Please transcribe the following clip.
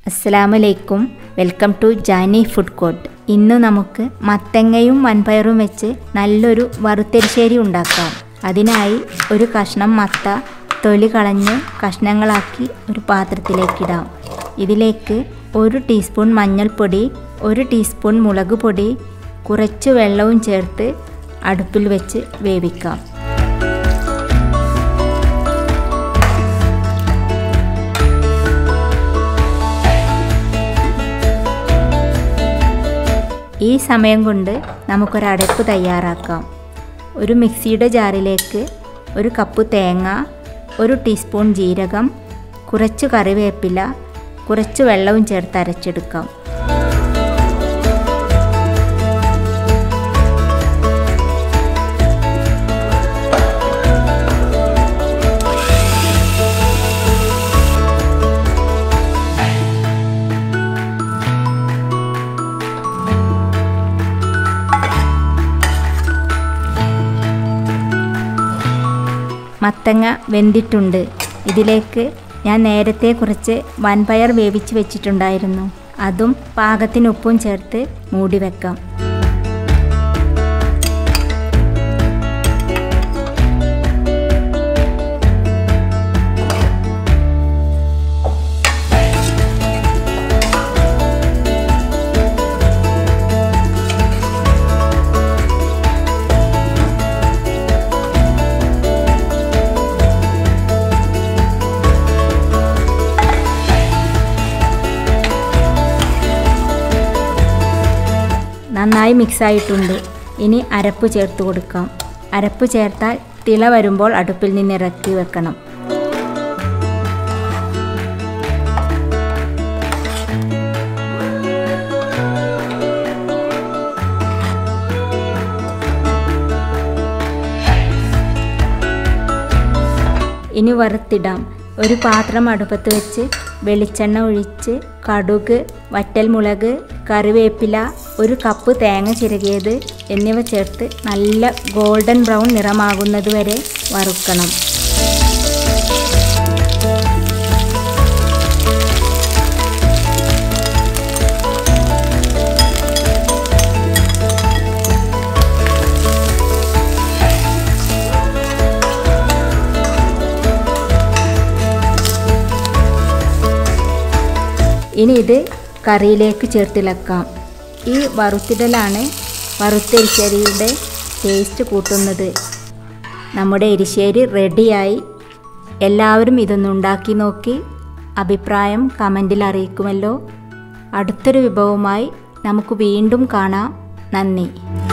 അസ്സലാമലൈക്കും welcome to Jani food court ഇന്ന് നമുക്ക് മത്തങ്ങയും വൻപയറും വെച്ച് നല്ലൊരു വറുത്തരിശ്ശേരി ഉണ്ടാക്കാം അതിനായി ഒരു കഷ്ണം മത്ത തൊലി കളഞ്ഞ് കഷ്ണങ്ങളാക്കി ഒരു പാത്രത്തിലേക്കിടാം ഇതിലേക്ക് ഒരു ടീസ്പൂൺ മഞ്ഞൾപ്പൊടി ഒരു ടീസ്പൂൺ മുളക് പൊടി കുറച്ച് വെള്ളവും ചേർത്ത് അടുപ്പിൽ വെച്ച് വേവിക്കാം ഈ സമയം കൊണ്ട് നമുക്കൊരടപ്പ് തയ്യാറാക്കാം ഒരു മിക്സിയുടെ ജാറിലേക്ക് ഒരു കപ്പ് തേങ്ങ ഒരു ടീസ്പൂൺ ജീരകം കുറച്ച് കറിവേപ്പില കുറച്ച് വെള്ളവും ചേർത്ത് അരച്ചെടുക്കാം മത്തങ്ങ വെന്തിട്ടുണ്ട് ഇതിലേക്ക് ഞാൻ നേരത്തെ കുറച്ച് വൻപയർ വേവിച്ച് വെച്ചിട്ടുണ്ടായിരുന്നു അതും പാകത്തിന് ഉപ്പും ചേർത്ത് മൂടി വെക്കാം നന്നായി മിക്സായിട്ടുണ്ട് ഇനി അരപ്പ് ചേർത്ത് കൊടുക്കാം അരപ്പ് ചേർത്താൽ തിള വരുമ്പോൾ അടുപ്പിൽ നിന്ന് ഇറക്കി വെക്കണം ഇനി വറുത്തിടാം ഒരു പാത്രം അടുപ്പത്ത് വെച്ച് വെളിച്ചെണ്ണ ഒഴിച്ച് കടുക് വറ്റൽമുളക് കറിവേപ്പില ഒരു കപ്പ് തേങ്ങ ചിരകിയത് എന്നിവ ചേർത്ത് നല്ല ഗോൾഡൻ ബ്രൗൺ നിറമാകുന്നത് വരെ വറുക്കണം ഇനി ഇത് കറിയിലേക്ക് ചേർത്തിളക്കാം ഈ വറുത്തിടലാണ് വറുത്തെരിശ്ശേരിയുടെ ടേസ്റ്റ് കൂട്ടുന്നത് നമ്മുടെ എരിശ്ശേരി റെഡിയായി എല്ലാവരും ഇതൊന്ന് ഉണ്ടാക്കി നോക്കി അഭിപ്രായം കമൻറ്റിൽ അറിയിക്കുമല്ലോ അടുത്തൊരു വിഭവമായി നമുക്ക് വീണ്ടും കാണാം നന്ദി